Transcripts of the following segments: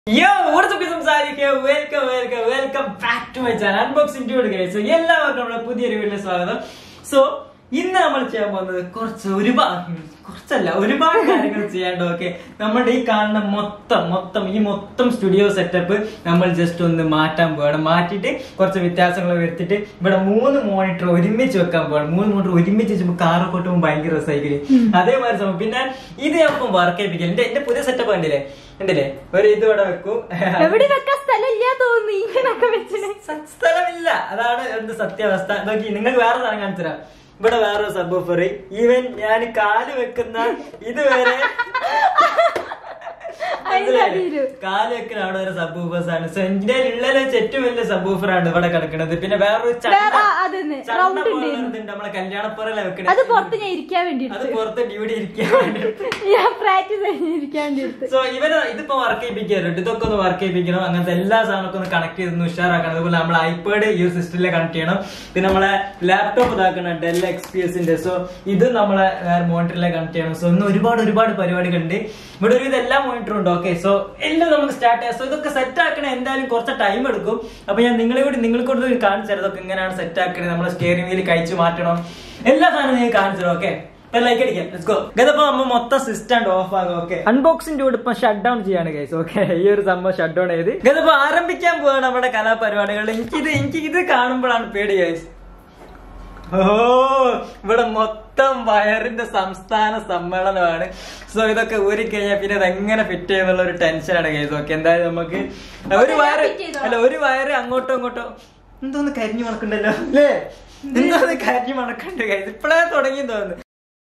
യോ വാട്സപ്പ് സംസാരിക്കുക welcome welcome welcome back to my channel unboxing to guys എല്ലാവർക്കും നമ്മുടെ പുതിയൊരു വീഡിയോ സ്വാഗതം സോ ഇന്ന് നമ്മൾ ചെയ്യാൻ പോകുന്നത് കുറച്ച് ഒരുപാട് കുറച്ചല്ല ഒരുപാട് കാര്യങ്ങൾ ചെയ്യാണ്ട് ഓക്കെ നമ്മുടെ ഈ കാണുന്ന മൊത്തം മൊത്തം ഈ മൊത്തം സ്റ്റുഡിയോ സെറ്റപ്പ് നമ്മൾ ജസ്റ്റ് ഒന്ന് മാറ്റാൻ പോവാണ് മാറ്റിയിട്ട് കുറച്ച് വ്യത്യാസങ്ങൾ വരുത്തിയിട്ട് ഇവിടെ മൂന്ന് മോണിറ്റർ ഒരുമിച്ച് വെക്കാൻ പോവാണ് മൂന്ന് മോണിറ്റർ ഒരുമിച്ച് വെച്ചപ്പോൾ കാറൊക്കെ കൊട്ടുമ്പോൾ ഭയങ്കര രസമായിരിക്കും അതേമാതിരി സംഭവം പിന്നെ ഇത് ഞാൻ വർക്ക് ചെയ്യിപ്പിക്കൽ എന്റെ എന്റെ പുതിയ സെറ്റപ്പ് കണ്ടില്ലേ കണ്ടില്ലേ ഒരു ഇത് ഇവിടെ വെക്കും എവിടെ വെക്കാൻ സ്ഥലമില്ല തോന്നി ഇങ്ങനൊക്കെ വെച്ചിട്ട് സ- സ്ഥലമില്ല അതാണ് എന്ത് സത്യാവസ്ഥ നോക്കി നിങ്ങൾക്ക് വേറെ സാധനം കാണിച്ചു തരാം ഇവിടെ വേറെ സബ് ഓഫർ ഈവൻ ഞാൻ കാല് വെക്കുന്ന ഇതുവരെ അതിന്റെ അടിയില്. കാല് വെക്കുന്ന അവിടെ ഒരു സബ് ഓഫേഴ്സ് ആണ് സോ എന്റെ ഉള്ളിൽ വെച്ച് ഏറ്റവും വലിയ സബ് ഓഫർ ആണ് ഇവിടെ കിടക്കുന്നത് പിന്നെ വേറൊരു ചണ്ട വേറെ ആ, അതന്നെ, ചണ്ട round പോലെ ഉണ്ടായിരുന്നു. ഒരിതുണ്ട്, നമ്മളെ കല്യാണപ്പുറയിലെ അത് വെക്കണത് പുറത്ത് ഞാൻ ഇരിക്കാൻ വേണ്ടി അത് എടുത്ത്. പുറത്ത് ഡ്യൂട്ടി ഇരിക്കാൻ വേണ്ടിട്ട് ഞാൻ പ്രാക്ടീസ് കഴിഞ്ഞ് ഇരിക്കാൻ വേണ്ടി എടുത്ത്. സോ ഇവര് ഇതിപ്പോ വർക്ക് ചെയ്യിപ്പിക്കാറുണ്ട് ഇതൊക്കെ ഒന്ന് വർക്ക് ചെയ്യിപ്പിക്കണം അങ്ങനത്തെ എല്ലാ സാധനമൊക്കെ ഒന്ന് കണക്ട് ചെയ്തൊന്ന് ഉഷാറാക്കണം അതുപോലെ നമ്മൾ ഐപാഡ് ഈ ഒരു സിസ്റ്റത്തിൽ കണക്ട് ചെയ്യണം പിന്നെ നമ്മളെ ലാപ്ടോപ്പ് ഇതാക്കണം ഡെൽ എക്സ് പി എസിന്റെ സോ ഇത് നമ്മളെ മോണിറ്ററിലെ കണക്ട് ചെയ്യണം സോ ഇന്ന് ഒരുപാട് ഒരുപാട് പരിപാടികളുണ്ട് ഇവിടെ ഒരു എല്ലാ മോണിറ്ററും ഉണ്ട് ഓക്കെ സോ എല്ലാം നമുക്ക് സ്റ്റാർട്ട് ചെയ്യാം സോ ഇതൊക്കെ സെറ്റ് ആക്കണ എന്തായാലും കുറച്ച് ടൈം എടുക്കും അപ്പൊ ഞാൻ നിങ്ങളെ കൂടി നിങ്ങൾക്ക് കൂടി കാണിച്ചു തരാം ഇതൊക്കെ ഇങ്ങനെയാണ് സെറ്റ് ആക്കണത് നമ്മളെ സ്റ്റിയറിംഗ് വീല് കഴിച്ചു മാറ്റണം എല്ലാ സാധനവും നിങ്ങൾക്ക് കാണിച്ചു തരാം ഓക്കെ ലൈക്ക് അടിക്കാം ലെറ്റ്സ് ഗോ ഗതപ്പോ നമ്മ മൊത്തം സിസ്റ്റം ഓഫ് ആകും ഓക്കെ അൺബോക്സിംഗ് കൂടെ ഇപ്പൊ ഷട്ട് ഡൗൺ ചെയ്യാണ് ഗൈസ് ഓക്കെ ഈ ഒരു സംഭവം ഷട്ട് ഡൗൺ ചെയ്ത് ഗതപ്പോ ആരംഭിക്കാൻ പോവാണ് നമ്മുടെ കലാപരിപാടികൾ എനിക്കിത് എനിക്ക് ഇത് കാണുമ്പോഴാണ് പേടി ഗൈസ് ഓ ഇവിടെ മൊത്തം വയറിന്റെ സംസ്ഥാന സമ്മേളനമാണ് സോ ഇതൊക്കെ ഊരി കഴിഞ്ഞാൽ പിന്നെ ഇത് എങ്ങനെ ഫിറ്റ് ചെയ്യുന്നുള്ള ഒരു ടെൻഷനാണ് ഗൈസ് ഓക്കെ എന്തായാലും നമുക്ക് ഒരു വയറ് fit ചെയ്തോ? അല്ല ഒരു വയറ് അങ്ങോട്ടോ ഇങ്ങോട്ടോ എന്തോന്ന് കരിഞ്ഞു മണക്കണ്ടല്ലോ അല്ലേ എന്തോന്ന് കരിഞ്ഞു മണക്കണ്ട് ഗൈസ് ഇപ്പഴേ തുടങ്ങി തോന്നുന്നു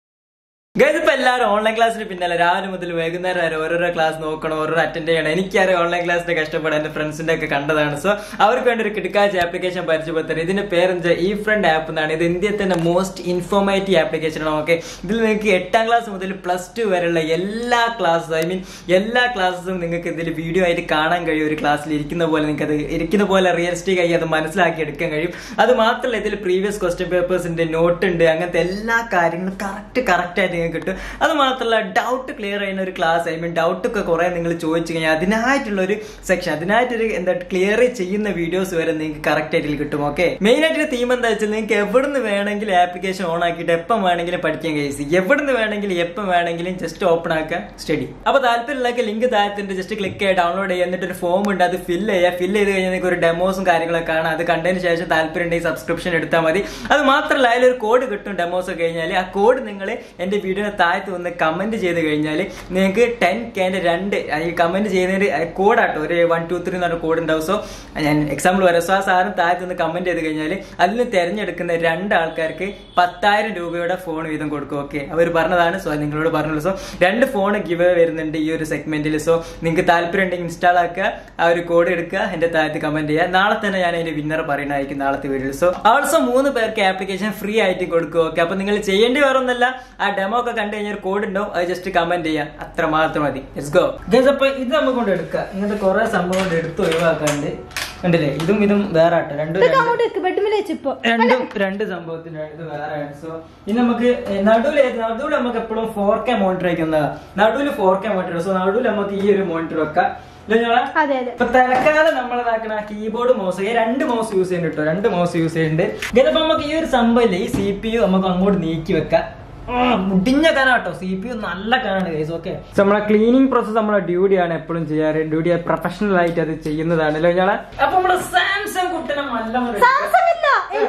ഗൈസ് ഇപ്പൊ എല്ലാവരും ഓൺലൈൻ ക്ലാസ്സിന് പിന്നല്ല രാവിലെ മുതൽ വൈകുന്നേരം വരെ ഓരോരോ ക്ലാസ് നോക്കണം ഓരോരോ അറ്റൻഡ് ചെയ്യണം എനിക്കറിയാം ഓൺലൈൻ ക്ലാസ്സിന്റെ കഷ്ടപ്പാട് എന്റെ ഫ്രണ്ട്സിന്റെ ഒക്കെ കണ്ടതാണ് സോ അവർക്ക് വേണ്ടി ഒരു കിടക്കാച്ച ആപ്ലിക്കേഷൻ പരിചയപ്പെടുത്തണം ഇതിന്റെ പേരെന്താ ഈ ഫ്രണ്ട് ആപ്പ് എന്നാണ് ഇത് ഇന്ത്യയിൽ തന്നെ മോസ്റ്റ് ഇൻഫോർമേറ്റീവ് ആപ്ലിക്കേഷൻ ആണ് ഓക്കെ ഇതിൽ നിങ്ങൾക്ക് എട്ടാം ക്ലാസ് മുതൽ പ്ലസ് ടു വരെയുള്ള എല്ലാ ക്ലാസ്സും ഐ മീൻ എല്ലാ ക്ലാസ്സും നിങ്ങൾക്ക് ഇതിൽ വീഡിയോ ആയിട്ട് കാണാൻ കഴിയും ഒരു ക്ലാസ്സിൽ ഇരിക്കുന്ന പോലെ നിങ്ങൾക്ക് അത് ഇരിക്കുന്ന പോലെ റിയലിസ്റ്റിക് ആയി അത് മനസ്സിലാക്കി എടുക്കാൻ കഴിയും അത് മാത്രമല്ല ഇതിൽ പ്രീവിയസ് ക്വസ്റ്റ്യൻ പേപ്പേഴ്സിന്റെ നോട്ട് ഉണ്ട് അങ്ങനത്തെ എല്ലാ കാര്യങ്ങളും കറക്റ്റ് കറക്റ്റ് ആയിട്ട് നിങ്ങൾക്ക് കിട്ടും അത് മാത്രമല്ല ഡൗട്ട് ക്ലിയർ ചെയ്യുന്ന ഒരു ക്ലാസ് ഐ മീൻ ഡൗട്ട് ഒക്കെ കുറെ നിങ്ങൾ ചോദിച്ചു കഴിഞ്ഞാൽ അതിനായിട്ടുള്ള ഒരു സെക്ഷൻ അതിനായിട്ടൊരു എന്താ ക്ലിയർ ചെയ്യുന്ന വീഡിയോസ് വരെ നിങ്ങൾക്ക് കറക്റ്റ് ആയിട്ട് കിട്ടും ഓക്കെ മെയിൻ ആയിട്ട് തീം എന്താ വെച്ചാൽ നിങ്ങൾക്ക് എവിടുന്ന് വേണമെങ്കിലും ആപ്ലിക്കേഷൻ ഓൺ ആക്കിയിട്ട് എപ്പം വേണമെങ്കിലും പഠിക്കാൻ കഴിയും എവിടുന്ന് വേണമെങ്കിലും എപ്പം വേണമെങ്കിലും ജസ്റ്റ് ഓപ്പൺ ആക്കുക സ്റ്റഡി അപ്പൊ താല്പര്യമുള്ള ലിങ്ക് താഴത്തുണ്ട് ജസ്റ്റ് ക്ലിക്ക് ചെയ്യുക ഡൗൺലോഡ് ചെയ്യുക എന്നിട്ട് ഒരു ഫോം ഉണ്ട് അത് ഫില്ല് ചെയ്യുക ഫില്ല് ചെയ്ത് കഴിഞ്ഞാൽ നിങ്ങൾക്ക് ഒരു ഡെമോസും കാര്യങ്ങളൊക്കെ കാണാം അത് കണ്ടതിന് ശേഷം താല്പര്യം ഉണ്ടെങ്കിൽ സബ്സ്ക്രിപ്ഷൻ എടുത്താൽ മതി അത് മാത്രമല്ല അതിലൊരു കോഡ് കിട്ടും ഡെമോസ് ഒക്കെ കഴിഞ്ഞാൽ ആ കോഡ് നിങ്ങൾ എന്റെ വീഡിയോയുടെ താഴത്ത് വന്ന് കമന്റ് ചെയ്ത് കഴിഞ്ഞാൽ നിങ്ങൾക്ക് ടെൻ കേന്റെ രണ്ട് ഈ കമന്റ് ചെയ്യുന്നതിന് കോഡാട്ടോ ഒരു വൺ ടു ത്രീ എന്ന് പറഞ്ഞ കോഡ് ഉണ്ടാവും സോ ഞാൻ എക്സാമ്പിൾ പറയാം സോ ആ സാധനം താഴത്ത് നിന്ന് കമന്റ് ചെയ്ത് കഴിഞ്ഞാൽ അതിൽ നിന്ന് തിരഞ്ഞെടുക്കുന്ന രണ്ട് ആൾക്കാർക്ക് പത്തായിരം രൂപയുടെ ഫോൺ വീതം കൊടുക്കും ഓക്കെ അവർ പറഞ്ഞതാണ് സോ നിങ്ങളോട് പറഞ്ഞുള്ളൂ സോ രണ്ട് ഫോൺ ഗിവ് വരുന്നുണ്ട് ഈ ഒരു സെഗ്മെന്റിൽ സോ നിങ്ങൾക്ക് താല്പര്യം ഉണ്ടെങ്കിൽ ഇൻസ്റ്റാൾ ആക്കുക ആ ഒരു കോഡ് എടുക്കുക എന്റെ താഴത്ത് കമന്റ് ചെയ്യുക നാളെ തന്നെ ഞാൻ അതിന്റെ വിന്നർ പറയുന്നതായിരിക്കും നാളത്തെ വീഡിയോ സോ ഓൾസോ മൂന്ന് പേർക്ക് ആപ്ലിക്കേഷൻ ഫ്രീ ആയിട്ട് കൊടുക്കും ഓക്കെ അപ്പൊ നിങ്ങൾ ചെയ്യേണ്ടി വേറൊന്നല്ല ആ ഡെമോ ഒക്കെ കണ്ടു കഴിഞ്ഞാൽ ഒരു കോഡ് ഉണ്ടാവും അത് ജസ്റ്റ് കമന്റ് ചെയ്യാം അത്ര മാത്രം മതി ലെറ്റ്സ് ഗോ അപ്പൊ ഇത് നമുക്ക് കൊണ്ട് എടുക്കാം ഇങ്ങനത്തെ കുറെ സംഭവം കൊണ്ട് എടുത്ത് ഒഴിവാക്കാണ്ട് കണ്ടില്ലേ ഇതും ഇതും വേറെ ആട്ടോ രണ്ടും ഇതൊക്കെ രണ്ട് അങ്ങോട്ട് വെക്ക് ബെഡ്മിൽ വെച്ചിപ്പോ രണ്ടും രണ്ട് സംഭവത്തിന് ഇത് വേറെ സോ ഇനി നമുക്ക് നടുവിൽ നടുവിൽ നമുക്ക് എപ്പോഴും ഫോർ കെ മോണിറ്റർ അയക്കുന്നതാ നടുവിൽ ഫോർ കെ മോണിറ്റർ സോ നടുവിൽ നമുക്ക് ഈ ഒരു മോണിറ്റർ വെക്കാം ഇല്ലേ ഞങ്ങളെ അതെ അതെ ഇപ്പൊ തലക്കാലം നമ്മളതാക്കണ കീബോർഡ് മൗസ് രണ്ട് മൗസ് യൂസ് ചെയ്യുന്നുണ്ട് കേട്ടോ രണ്ട് മൗസ് യൂസ് ചെയ്യുന്നുണ്ട് ഇതിപ്പോ നമുക്ക് ഈ ഒരു സംഭവം ഈ സി പി യു നമുക്ക് അങ്ങോട്ട് നീക്കി വെക്കാം ആ, മുടിഞ്ഞ കനാട്ടോ സി പി യു നല്ല കനാണ് ഗൈസ് ഓക്കെ നമ്മളെ ക്ലീനിങ് പ്രോസസ് നമ്മളെ ഡ്യൂട്ടി ആണ് എപ്പോഴും ചെയ്യാറ് ഡ്യൂട്ടി പ്രൊഫഷണൽ ആയിട്ട് അത് ചെയ്യുന്നതാണ് അല്ലേ ഞങ്ങളെ അപ്പൊ നമ്മളെ സാംസങ് കുട്ടനെ നല്ല സാംസങ് ഇല്ല എൽ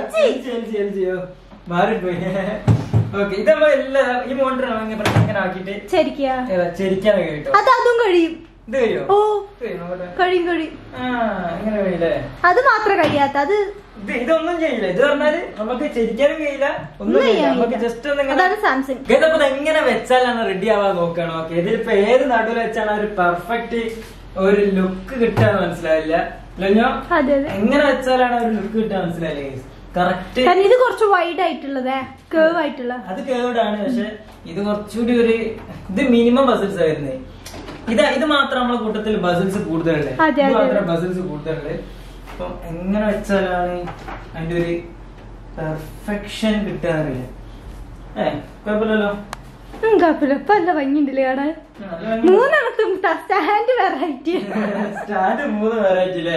ജി മാറിപ്പോയി ഓക്കെ ഇത് നമ്മൾ എല്ലാ ഈ മോണിറ്റർ ഇങ്ങനെ ആക്കിയിട്ട് ശരിക്കാ ഏതാ, ചെരിക്കാനൊക്കെ കേട്ടോ അത് അതും കഴിയും ഇത് കഴിയോ ഓ ഇത് കഴിയോ? നോക്കട്ടെ. കഴിയും കഴിയും ആ, ഇങ്ങനെ കഴിയില്ലേ അത് മാത്രം കഴിയാത്ത അത് ഇത് ഇതൊന്നും ചെയ്യില്ല ഇത് പറഞ്ഞാല് നമുക്ക് ചെരിക്കാനും കഴിയില്ല ഒന്നും ഒന്നും ചെയ്യില്ല ചെയ്യാൻ നമുക്ക് കഴിയില്ല. ജസ്റ്റ് ഒന്ന് അതാണ് സാംസങ് ഇതപ്പോ ഇത് എങ്ങനെ വെച്ചാലാണ് റെഡി ആവാൻ നോക്കണം ഓക്കെ ഇതിലിപ്പോ ഏത് നടുവിൽ വെച്ചാണ് ഒരു പെർഫെക്റ്റ് ഒരു ലുക്ക് കിട്ടാന്ന് മനസ്സിലായില്ല ലഞ്ഞോ അതെ അതെ എങ്ങനെ വെച്ചാലാണ് ഒരു ലുക്ക് കിട്ടാൻ മനസ്സിലായില്ലേ കറക്റ്റ് കാരണം ഇത് കുറച്ച് വൈഡ് ആയിട്ടുള്ളതേ കേവ് ആയിട്ടുള്ള അത് കേടാണ് പക്ഷെ ഇത് കുറച്ചുകൂടി ഒരു ഇത് മിനിമം ബസിൽസ് ആയിരുന്നേ ഇത് ഇത് മാത്രം നമ്മളെ കൂട്ടത്തിൽ ബസിൽസ് കൂടുതലുണ്ട് അതെ, ഇത് അതെ. മാത്രം ബസിൽസ് കൂടുതലുണ്ട് അപ്പൊ എങ്ങനെ വെച്ചാലാണ് അതിന്റെ ഒരു പെർഫെക്ഷൻ കിട്ടാറില്ല ഏ കുഴപ്പമില്ലല്ലോ ഉം, കുഴപ്പമില്ല ഇപ്പൊ നല്ല ഭംഗിയുണ്ടല്ലേ കാണാൻ മൂന്നെണ്ണത്തും സ്റ്റാൻഡ് വെറൈറ്റി സ്റ്റാൻഡ് മൂന്ന് വെറൈറ്റി അല്ലേ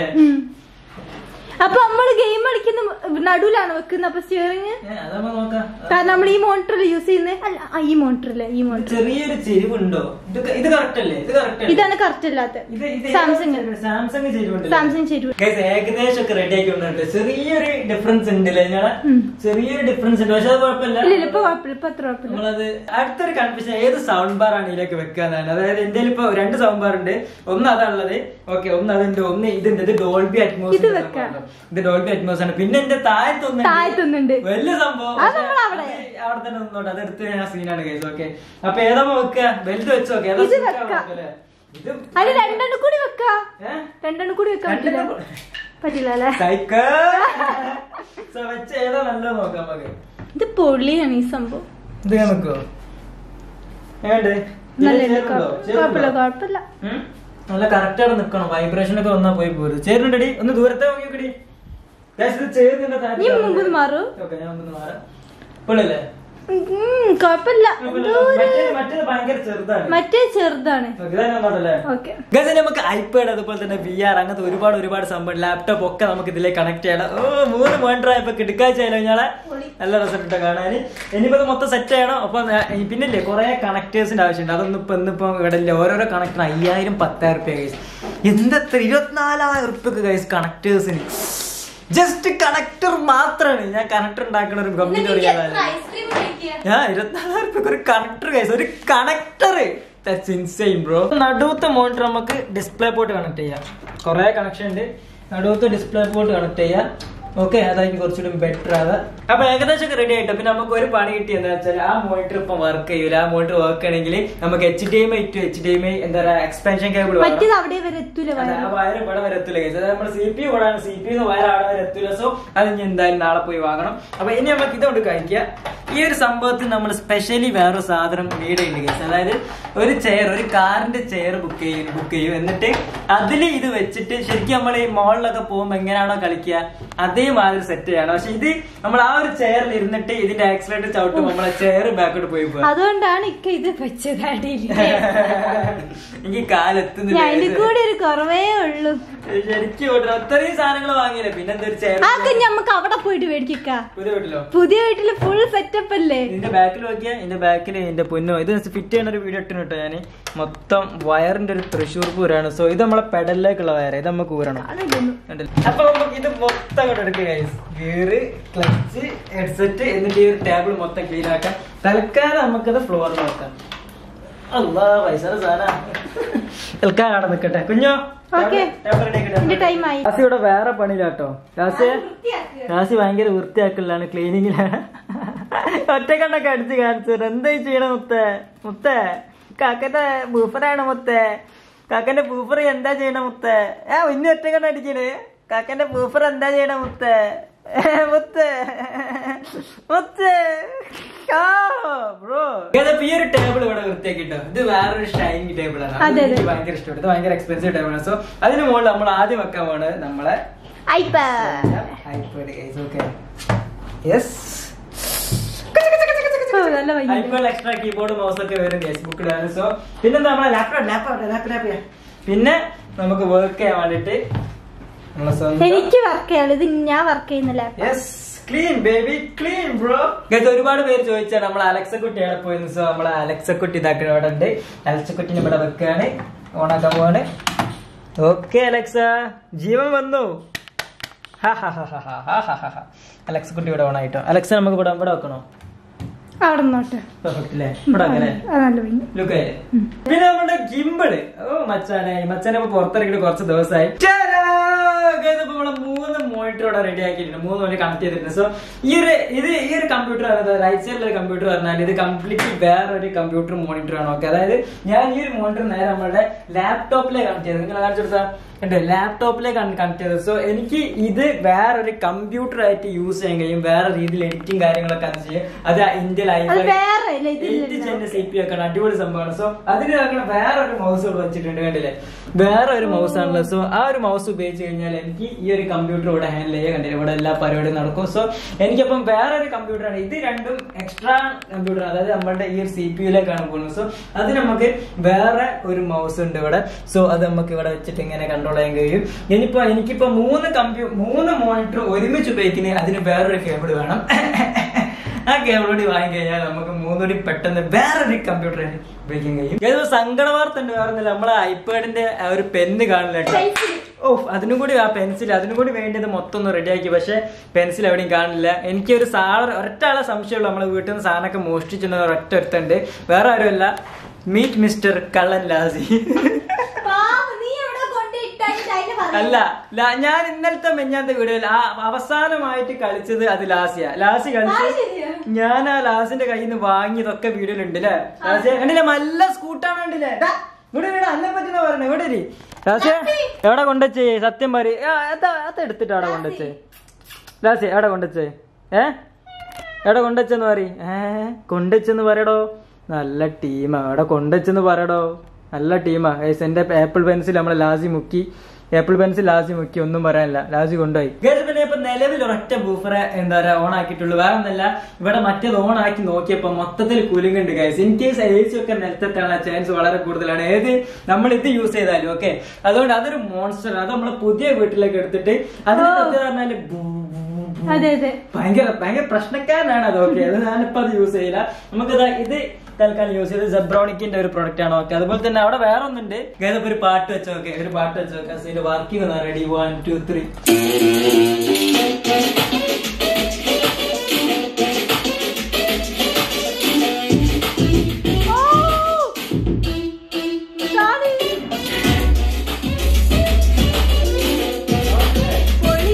അപ്പൊ നമ്മള് ഗെയിം കളിക്കുന്ന നടുവിലാണ് വെക്കുന്നത് അപ്പൊ സ്റ്റിയറിംഗ് ഏ, അതമ്മ നോക്കാം കാരണം നമ്മൾ ഈ മോണിറ്ററിൽ യൂസ് ചെയ്യുന്നത് അല്ല ആ, ഈ മോണിറ്ററിലെ ഈ മോണിറ്റർ ചെറിയൊരു ചെരിവുണ്ടോ ഇത് ഇത് കറക്റ്റ് അല്ലേ ഇത് കറക്റ്റ് ഇതാണ് കറക്റ്റ് അല്ലാത്ത ഇത് ഇത് സാംസങ് സാംസങ് ചെരിവുണ്ട് സാംസങ് ശരി Guys, ഏകദേശം ഒക്കെ റെഡി ആക്കി കൊണ്ടുണ്ട് ചെറിയൊരു ഡിഫറൻസ് ഉണ്ട് അല്ലേ ഞങ്ങളെ ഉം. ചെറിയൊരു ഡിഫറൻസ് ഉണ്ട് പക്ഷെ അത് കുഴപ്പമില്ല ഇല്ല ഇല്ല ഇപ്പൊ കുഴപ്പമില്ല ഇപ്പൊ അത്ര കുഴപ്പമില്ല നമ്മളത് അടുത്തൊരു കൺഫ്യൂഷൻ ഏത് സൗണ്ട് ബാർ ആണ് ഇതിലേക്ക് വെക്കാന്നാണ് അതായത് എന്റെ ഇപ്പൊ രണ്ട് സൗണ്ട് ബാർ ഉണ്ട് ഒന്ന് അതാണുള്ളത് ഓക്കെ ഒന്ന് അതുണ്ട് ഒന്ന് ഇതുണ്ട് ഇത് ഡോൾബി അറ്റ്മോസ് ഇത് വെക്കാം. ഇത് ഡോൾബി അറ്റ്മോസ് ആണ് പിന്നെ എന്റെ താഴത്തൊന്ന് താഴത്തൊന്നുണ്ട് വലിയ സംഭവം അത് പക്ഷെ നമ്മളവിടെ. അത് അവിടെ തന്നെ നിന്നോട്ടെ അത് എടുത്ത് ഞാൻ സീനാണ് കേസ് ഓക്കെ അപ്പൊ ഏതാ വെക്കുക വലുത് വെച്ചോക്കെ ഏതാ ഇത് suit ആവുക വെക്കാം. നോക്കല്ലേ? ഇത് അത് രണ്ടെണ്ണം കൂടി വെക്കാ ഏഹ് രണ്ടെണ്ണം കൂടി വെക്കാൻ പറ്റില്ല രണ്ടെണ്ണം കൂടി- പറ്റില്ല അല്ലേ സൈക്കിൾ സോ വെച്ച് ഏതാ നല്ലത് നോക്കാം നമുക്ക് ഇത് പൊള്ളിയാണ് ഈ സംഭവം ഇത് ഞാൻ നിൽക്കുവോ ഏണ്ട് നല്ല ചേരുന്നുണ്ടോ? കുഴപ്പമില്ല ചേരുന്നുണ്ടോ? കുഴപ്പമില്ല ഉം? നല്ല കറക്റ്റ് ആയിട്ട് നിക്കണം വൈബ്രേഷൻ ഒക്കെ വന്നാ പോയി പോരും ചേരുന്നുണ്ടടി ഒന്ന് ദൂരത്തെ നോക്കിയോക്കടി Guys, ഇത് ചേരുന്നുണ്ടോ താഴത്ത്? നീ മുമ്പിൽ മാറൂ. Okay, ഞാൻ മുമ്പിൽ മാറാം ഇപ്പോഴല്ലേ ഉം, കുഴപ്പമില്ല എന്തോ ഒരു- മറ്റേ മറ്റേത് ഭയങ്കര ചെറുതാണ് മറ്റേ ചെറുതാണ് Okay, ഇതാ ഞാൻ പറഞ്ഞല്ലേ ഓക്കെ ഗസ് നമുക്ക് ഐപാഡ് അതുപോലെ തന്നെ വി ആർ അങ്ങനത്തെ ഒരുപാട് ഒരുപാട് സംഭവം ലാപ്ടോപ്പ് ഒക്കെ നമുക്ക് ഇതിലേക്ക് കണക്ട് ചെയ്യണം ഓ മൂന്ന് മോണിറ്റർ ആയപ്പോ കിടക്കാച്ചാലോ ഞങ്ങളെ നല്ല രസമുണ്ട് കാണാൻ ഇനിയിപ്പോ ഇത് മൊത്തം സെറ്റ് ചെയ്യണം അപ്പൊ ഞാൻ- ഈ പിന്നില്ലേ കുറെ കണക്ടേഴ്സിന്റെ ആവശ്യമുണ്ട് അതൊന്നും ഇപ്പൊ ഇന്നിപ്പോ ഇവിടെ ഇല്ല ഓരോരോ കണക്ടർ അയ്യായിരം പത്തായിരം റുപ്യ കൈസ് എന്തെത്ര ഇരുപത്തിനാലായിരം റുപ്യക്ക് കൈസ് കണക്ടേഴ്സിന് ജസ്റ്റ് കണക്ടർ മാത്രമാണ് ഞാൻ കണക്ടർ ഉണ്ടാക്കുന്ന ഒരു കമ്പനി തുടങ്ങിയതല്ല ഞാൻ ഇരുപത്തിനാലായിരം റുപ്യക്ക് ഒരു കണക്ടർ കൈസ് ഒരു കണക്ടർ ദാറ്റ്സ് ഇൻസെയിൻ ബ്രോ നടുവത്തെ മോണിറ്റർ നമുക്ക് ഡിസ്പ്ലേ പോർട്ട് കണക്ട് ചെയ്യാം കുറെ കണക്ഷൻ ഉണ്ട് നടുവത്തെ ഡിസ്പ്ലേ പോർട്ട് കണക്ട് ചെയ്യാം ഓക്കെ അതായിരിക്കും കുറച്ചുകൂടി ബെറ്റർ ആവുക അപ്പൊ ഏകദേശം ഒക്കെ റെഡി ആയിട്ട് പിന്നെ നമുക്ക് ഒരു പണി കിട്ടി എന്താ വെച്ചാൽ ആ മോണിറ്റർ ഇപ്പം വർക്ക് ചെയ്യൂല ആ മോണിറ്റർ വർക്ക് ആണെങ്കിൽ നമുക്ക് H D M I to H D M I എന്താ പറയുക എക്സ്പാൻഷൻ കേബിൾ മറ്റേത് അവിടെ വരെ എത്തൂല അതെ, ആ വയർ ഇവിടെ വരെ എത്തൂല guys. അതായത് നമ്മുടെ സി പി കൂടാണ് സി പി വയർ അവിടെ വരെ എത്തൂല സോ അത് ഇനി എന്തായാലും നാളെ പോയി വാങ്ങണം അപ്പൊ ഇനി നമുക്ക് ഇതുകൊണ്ട് കഴിക്കുക ഈ ഒരു സംഭവത്തിൽ നമ്മൾ സ്പെഷ്യലി വേറെ സാധനം നീഡ് ചെയ്യുന്നുണ്ട് guys. അതായത് ഒരു ചെയർ ഒരു കാറിന്റെ ചെയർ ബുക്ക് ചെയ്യും ബുക്ക് ചെയ്യും എന്നിട്ട് അതിൽ ഇത് വെച്ചിട്ട് ശരിക്കും നമ്മൾ ഈ മോളിലൊക്കെ പോകുമ്പോൾ എങ്ങനെയാണോ കളിക്കുക അതേമാതിരി സെറ്റ് ചെയ്യണം പക്ഷെ ഇത് നമ്മൾ ആ ഒരു ചെയറിൽ ഇരുന്നിട്ട് ഇതിന്റെ ആക്സിലേറ്റർ ചവിട്ടുമ്പോൾ നമ്മളെ ചെയർ ബാക്കോട്ട് പോയി പോകുക അതുകൊണ്ടാണ് ഇക്ക ഇത് വെച്ചത് അടിയിൽ എനിക്ക് കാലെത്തുന്നില്ല ഞാൻ അതിന്റെ guys. കൂടെ ഒരു കുറവേ ഉള്ളൂ ശരിക്കും ഓർഡർ അത്രയും സാധനങ്ങൾ വാങ്ങിയില്ലേ പിന്നെ എന്തൊരു ചെയർ ആക്കെ നമുക്ക് അവിടെ പോയിട്ട് മേടിക്ക പുതിയ വീട്ടിലോ പുതിയ വീട്ടില് ഫുൾ സെറ്റപ്പ് അല്ലേ ഇതിന്റെ ബാക്കിൽ നോക്കിയാ ഇതിന്റെ ബാക്കിൽ ഇതിന്റെ പൊന്നോ ഇത് ഫിറ്റ് ചെയ്യുന്ന ഒരു വീഡിയോ ഇട്ടിന് കേട്ടോ ഞാന് മൊത്തം വയറിന്റെ ഒരു തൃശ്ശൂർ പൂരാണ് സോ ഇത് നമ്മളെ പെഡലിലേക്കുള്ള വയർ ഇത് നമുക്ക് ഊരണം അതൊന്നും കണ്ടില്ലേ? അപ്പൊ നമുക്ക് ഇത് മൊത്തം അങ്ങോട്ട് എടുക്കുക ഗിയറ് ക്ലച്ച് ഹെഡ്സെറ്റ് എന്നിട്ട് ഈ ഒരു ടേബിൾ മൊത്തം ക്ലീൻ ആക്കാം തൽക്കാലം നമുക്കത് ഫ്ലോറിൽ വെക്കാം അല്ലാ പൈസ സാധന തൽക്കാലം അവിടെ നിൽക്കട്ടെ കുഞ്ഞോ Okay. Table ready ആക്കട്ടെ. എന്റെ time ആയി. ലാസി ഇവിടെ വേറെ പണിയിലാട്ടോ ലാസി ലാസി ഭയങ്കര വൃത്തിയാക്കലാണ് ക്ലീനിങ്ങിലാണ് ഒറ്റക്കണ്ണൊക്കെ അടിച്ച് കാണിച്ചു എന്താ ഈ ചെയ്യണ മുത്തേ മുത്തേ കാക്കന്റെ ബൂഫറാണ് മുത്തേ കാക്കന്റെ ബൂഫർ എന്താ ചെയ്യണ മുത്തേ ഏ ഇനി ഒറ്റക്കണ്ണ അടിക്കണ് കാക്കന്റെ ബൂഫർ എന്താ ചെയ്യണ മുത്തേ ഏ, മുത്തേ മുത്തേ ബ്രോ ഈ ഒരു ടേബിൾ ഇവിടെ വൃത്തിയാക്കിട്ടോ ഇത് വേറൊരു ഷൈനിങ് ടേബിൾ ആണ് അത് അതെ, അതെ. എനിക്ക് ഭയങ്കര ഇഷ്ടപ്പെട്ടു ഇത് ഭയങ്കര എക്സ്പെൻസീവ് ടേബിൾ ആണ് സോ അതിന് മുകളിൽ നമ്മൾ ആദ്യം വെക്കാൻ പോകുന്നത് നമ്മളെ iPad iPad guys, okay. Yes. ഓ, നല്ല ഭംഗി iPad extra keyboard mouse ഒക്കെ വരും ഫേസ്ബുക്ക് ഇടാൻ സോ പിന്നെന്താ നമ്മളെ ലാപ്ടോപ്പ് ലാപ്ടോപ്പ് ലാപ്ടോപ്പ് പിന്നെ നമുക്ക് വർക്ക് ചെയ്യാൻ വേണ്ടിട്ട് നമ്മളെ സ്വന്തം എനിക്ക് വർക്ക് ചെയ്യാം ഇത് ഞാൻ വർക്ക് ചെയ്യുന്നില്ല yes clean baby clean bro guys ഒരുപാട് പേര് ചോദിച്ചാൽ നമ്മൾ അലക്സക്കുട്ടി എവിടെ പോയെന്ന് സോ നമ്മളെ അലക്സക്കുട്ടി ഇതാക്കുന്ന ഇവിടെ ഉണ്ട് അലക്സക്കുട്ടിനെ ഇവിടെ വെക്കാണ് ഓണാക്കാൻ പോവാണ് ഓക്കെ അലക്സ ജീവൻ വന്നു അലക്സ കുട്ടി ഇവിടെ ഓണായിട്ടോ അലക്സ നമുക്ക് ഇവിടെ ഇവിടെ വെക്കണോ അവിടെ നിന്നോട്ടെ പെർഫെക്റ്റ് അല്ലേ ഇവിടെ അങ്ങനെ അത് നല്ല ഭംഗി ലുക്ക് പിന്നെ നമ്മുടെ ഗിമ്പിള് ഓ മച്ചാനെ മച്ചാനെ ഇപ്പൊ പുറത്തിറങ്ങിയിട്ട് കുറച്ച് ദിവസമായി ടാടാ! Guys, ഇപ്പൊ നമ്മളെ മൂന്ന് മോണിറ്റർ ഇവിടെ റെഡി ആക്കിയിട്ടുണ്ട് മൂന്ന് മണി കണക്ട് ചെയ്തിട്ടുണ്ട് സോ ഈ ഒരു ഇത് ഈ ഒരു കമ്പ്യൂട്ടർ റൈറ്റ് സൈഡിലെ കമ്പ്യൂട്ടർ പറഞ്ഞാൽ ഇത് കംപ്ലീറ്റ്ലി വേറൊരു കമ്പ്യൂട്ടർ മോണിറ്റർ ആണ് ഓക്കെ അതായത് ഞാൻ ഈ ഒരു മോണിറ്റർ നേരെ നമ്മളുടെ ലാപ്ടോപ്പിലെ കണക്ട് ചെയ്തത് നിങ്ങൾ കാണിച്ചു കൊടുത്താ ലാപ്ടോപ്പിലേക്കാണ് കണക്ട് ചെയ്തത് സോ എനിക്ക് ഇത് വേറൊരു കമ്പ്യൂട്ടർ ആയിട്ട് യൂസ് ചെയ്യാൻ കഴിയും വേറെ രീതിയിൽ എഡിറ്റിംഗ് കാര്യങ്ങളൊക്കെ അത് ചെയ്യും അത് ഇന്ത്യയിൽ അത് വേറെ ഇല്ല എയ്റ്റ് ഇതില്ല ചെന്റെ സി പി ഒക്കെ അടിപൊളി സംഭവമാണ് സോ അതിന് വെക്കണ വേറൊരു മൗസ് ഇവിടെ വെച്ചിട്ടുണ്ട് കണ്ടില്ലേ വേറെ ഒരു മൗസ് ആണല്ലോ സോ ആ ഒരു മൗസ് ഉപയോഗിച്ച് കഴിഞ്ഞാൽ എനിക്ക് ഈ ഒരു കമ്പ്യൂട്ടർ ഇവിടെ ഹാൻഡിൽ ചെയ്യാൻ കണ്ടില്ല ഇവിടെ എല്ലാ പരിപാടിയും നടക്കും സോ എനിക്കപ്പം വേറൊരു കമ്പ്യൂട്ടറാണ് ഇത് രണ്ടും എക്സ്ട്രാ കമ്പ്യൂട്ടർ അതായത് നമ്മുടെ ഈ ഒരു സി പി യുയിലേക്കാണ് പോകുന്നത് സോ അത് നമുക്ക് വേറെ ഒരു മൗസ് ഉണ്ട് ഇവിടെ സോ അത് നമുക്ക് ഇവിടെ വെച്ചിട്ട് ഇങ്ങനെ കൺട്രോൾ ചെയ്യാൻ കഴിയും ഇനിയിപ്പോ എനിക്കിപ്പോ മൂന്ന് കമ്പ്യൂ മൂന്ന് മോണിറ്റർ ഒരുമിച്ച് ഉപയോഗിക്കുന്നത് അതിന് വേറൊരു കേബിൾ വേണം ആ കേബിൾ കൂടി വാങ്ങി കഴിഞ്ഞാൽ നമുക്ക് മൂന്നുകൂടി പെട്ടെന്ന് വേറൊരു കമ്പ്യൂട്ടർ ഉപയോഗിക്കാൻ കഴിയും ഏതോ സങ്കട വാർത്ത ഉണ്ട് വേറെ ഒന്നുമില്ല നമ്മളെ ഐപാഡിന്റെ ആ ഒരു പെന്ന് കാണില്ല കേട്ടോ Pencil. ഓ അതിനും കൂടി ആ പെൻസിൽ അതിനും കൂടി വേണ്ടത് മൊത്തം ഒന്ന് റെഡിയാക്കി പക്ഷെ പെൻസിൽ എവിടെയും കാണില്ല എനിക്ക് ഒരു സാധനം ഒരൊറ്റാളെ സംശയമുള്ളൂ നമ്മളെ വീട്ടിൽ നിന്ന് സാധനമൊക്കെ മോഷ്ടിച്ചെന്ന ഒരൊറ്റ ഒരുത്തുണ്ട് വേറെ ആരുമല്ല മീറ്റ് മിസ്റ്റർ കള്ളൻ ലാസി പാവം, നീ എവിടെ കൊണ്ടിട്ടായിട്ട് അതിന് പറയാം. അല്ല ല- ഞാൻ ഇന്നലത്തെ മെഞ്ഞാത്ത വീഡിയോയിൽ ആ അവസാനമായിട്ട് കളിച്ചത് അത് ലാസിയ ലാസി ആ, കളിച്ച് ശരിയാ. ഞാൻ ആ ലാസിന്റെ കയ്യിൽ നിന്ന് വാങ്ങിയതൊക്കെ വീഡിയോയിൽ ഉണ്ട് അല്ലേ ലാസിയ കണ്ടില്ലേ നല്ല സ്കൂട്ടാണ് കണ്ടില്ലേ ദാ, ഇവിടെ ഇവിടെ അന്നെ പറ്റുന്ന പറഞ്ഞേ ഇവിടെ ഇരി. ലാസിയ എവിടെ കൊണ്ടുവച്ചേ സത്യം പറ അത് എടുത്തിട്ട് അവിടെ കൊണ്ടുവച്ചേ ലാസിയ എവിടെ കൊണ്ടുവച്ചേ ഏ എവിടെ കൊണ്ടുവച്ചെന്ന് പറ ഏ കൊണ്ടുവച്ചെന്ന് പറയടോ നല്ല ടീമാ എവിടെ കൊണ്ടുവച്ചെന്ന് പറയടോ നല്ല ടീമാ ഗൈസ് എന്റെ ആപ്പിൾ പെൻസിൽ നമ്മളെ ലാസി മുക്കി ആപ്പിൾ പെൻസിൽ ലാസി മുക്കി ഒന്നും പറയാനില്ല ലാസി കൊണ്ടുപോയി ഗൈസ് പിന്നെ ഇപ്പൊ നിലവിൽ ഒരൊറ്റ ബൂഫറെ എന്താ പറയാ ഓൺ ആക്കിയിട്ടുള്ളൂ വേറെ ഒന്നല്ല ഇവിടെ മറ്റേത് ഓൺ ആക്കി നോക്കിയപ്പോ മൊത്തത്തിൽ കുലുങ്ങുണ്ട് guys in case A C ഒക്കെ നിലത്തെത്താനുള്ള ചാൻസ് വളരെ കൂടുതലാണ് ഏത് നമ്മൾ ഇത് യൂസ് ചെയ്താലും ഓക്കെ അതുകൊണ്ട് അതൊരു മോൺസ്റ്റർ അത് നമ്മളെ പുതിയ വീട്ടിലേക്ക് എടുത്തിട്ട് അതിന് സത്യം പറഞ്ഞാല് ബൂ, ബൂ, ബൂ. അതെ അതെ ഭയങ്കര ഭയങ്കര പ്രശ്നക്കാരനാണ് അത് ഓക്കെ അത് ഞാനിപ്പോ അത് യൂസ് ചെയ്യില്ല നമുക്കിത് ഇത് തൽക്കാലം യൂസ് ചെയ്ത് ജബ്രോണിക്കിന്റെ ഒരു പ്രൊഡക്റ്റ് ആണ് ഓക്കെ അതുപോലെ തന്നെ അവിടെ വേറെ ഒന്നുണ്ട് ഗൈസ് ഒരു പാട്ട് വെച്ച് നോക്കെ ഒരു പാട്ട് വെച്ച് നോക്കെ അതിന്റെ working ready one two three oh! Sorry. പൊളി.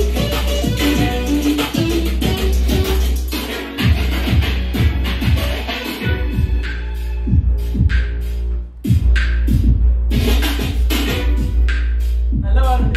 നല്ല പാട്ടുണ്ട്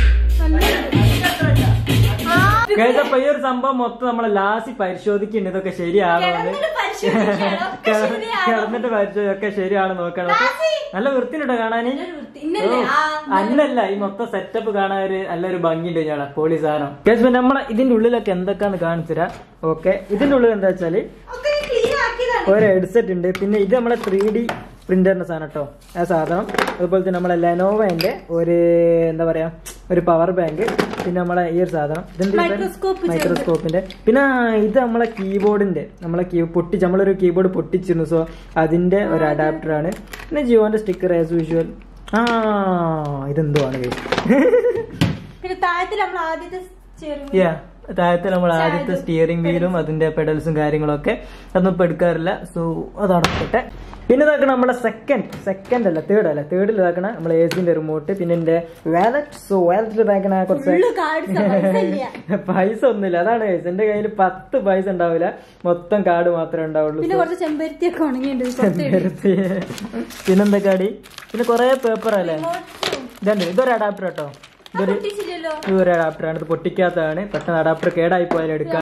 ആ, ഗൈസ് അപ്പൊ ഈ ഒരു സംഭവം മൊത്തം നമ്മളെ ലാസ്റ്റ് പരിശോധിക്കുന്നുണ്ട് ഇതൊക്കെ ശരിയാണോ എന്ന് കിടന്നിട്ട് പരിശോധിക്കുകയാണ്. ഒക്കെ ശരിയാണോ? കിടന്നിട്ട് പരിശോധിച്ചൊക്കെ ശരിയാണോ നോക്കണം ലാസി. നല്ല വൃത്തിയുണ്ടോ കാണാന് നല്ലൊരു വൃത്തി. ഇന്നല്ലേ? ഓ, ആ, അന്നല്ല ഈ മൊത്തം സെറ്റപ്പ് കാണാൻ ഒരു നല്ലൊരു ഭംഗിയുണ്ട് ഞാളെ പോളി സാധനം ഗൈസ് പിന്നെ നമ്മളെ ഇതിന്റെ ഉള്ളിലൊക്കെ എന്തൊക്കെയാന്ന് കാണിച്ചുതരാം ഓക്കെ ഇതിന്റെ ഉള്ളിൽ എന്താ വെച്ചാല് ഒക്കെ നീ clean ആക്കിയതാണ്. ഒരു ഹെഡ്സെറ്റ് ഉണ്ട് പിന്നെ ഇത് നമ്മളെ ത്രീ ഡി പ്രിന്ററിന്റെ സാധനം കേട്ടോ ആ സാധനം അതുപോലെ തന്നെ നമ്മളെ ലെനോവന്റെ ഒരു എന്താ പറയാ ഒരു പവർ ബാങ്ക് പിന്നെ നമ്മളെ ഈ ഒരു സാധനം Microscope ചെറുത്. മൈക്രോസ്കോപ്പിന്റെ പിന്നെ ഇത് നമ്മളെ കീബോർഡിന്റെ നമ്മളെ കീ പൊട്ടിച്ച് നമ്മളൊരു കീബോർഡ് പൊട്ടിച്ചിരുന്നു സോ അതിന്റെ ഒരു അഡാപ്റ്റർ ആണ് പിന്നെ ജിയോന്റെ സ്റ്റിക്കർ ആസ് യൂഷ്വൽ ആ ഇതെന്തോ ആണ് guys. പിന്നെ താഴത്തിൽ നമ്മൾ ആദ്യത്തെ steering wheel. Yeah. താഴത്തെ നമ്മൾ ആദ്യത്തെ ഇത് സ്റ്റിയറിംഗ് വീലും അതിന്റെ പെഡൽസും കാര്യങ്ങളൊക്കെ അതൊന്നും ഇപ്പൊ എടുക്കാറില്ല സോ അത് അടക്കട്ടെ പിന്നെ ഇതാക്കണ നമ്മുടെ സെക്കൻഡ് സെക്കൻഡ് അല്ല തേർഡ് അല്ല തേർഡിൽ ഇതാക്കണ നമ്മൾ എ സിന്റെ റിമോട്ട് പിന്നെ എന്റെ വാലറ്റ് സോ വാലറ്റിൽ ഇതാക്കണ കുറച്ച് Full cards ആ, പൈസ ഇല്ല. പൈസ ഒന്നുമില്ല അതാണ് guys. എന്റെ കയ്യിൽ പത്ത് പൈസ ഉണ്ടാവില്ല മൊത്തം കാർഡ് മാത്രമേ ഉണ്ടാവുള്ളൂ പിന്നെ So, കുറച്ച് ചെമ്പരത്തി ഒക്കെ ഉണങ്ങിയിട്ടുണ്ട് പുറത്ത് ഇട്. ചെമ്പരത്തി. പിന്നെന്താ കാടി പിന്നെ കൊറേ പേപ്പർ അല്ലേ Remote ഉം. ഇതുണ്ട് ഇതൊരു അഡാപ്റ്റർ കേട്ടോ അത് ഇതൊരു പൊട്ടിച്ചില്ലല്ലോ ഇതൊരു അഡാപ്റ്റർ ആണ് ഇത് പൊട്ടിക്കാത്തതാണ് പെട്ടെന്ന് അഡാപ്റ്റർ കേടായി പോയാൽ എടുക്കാം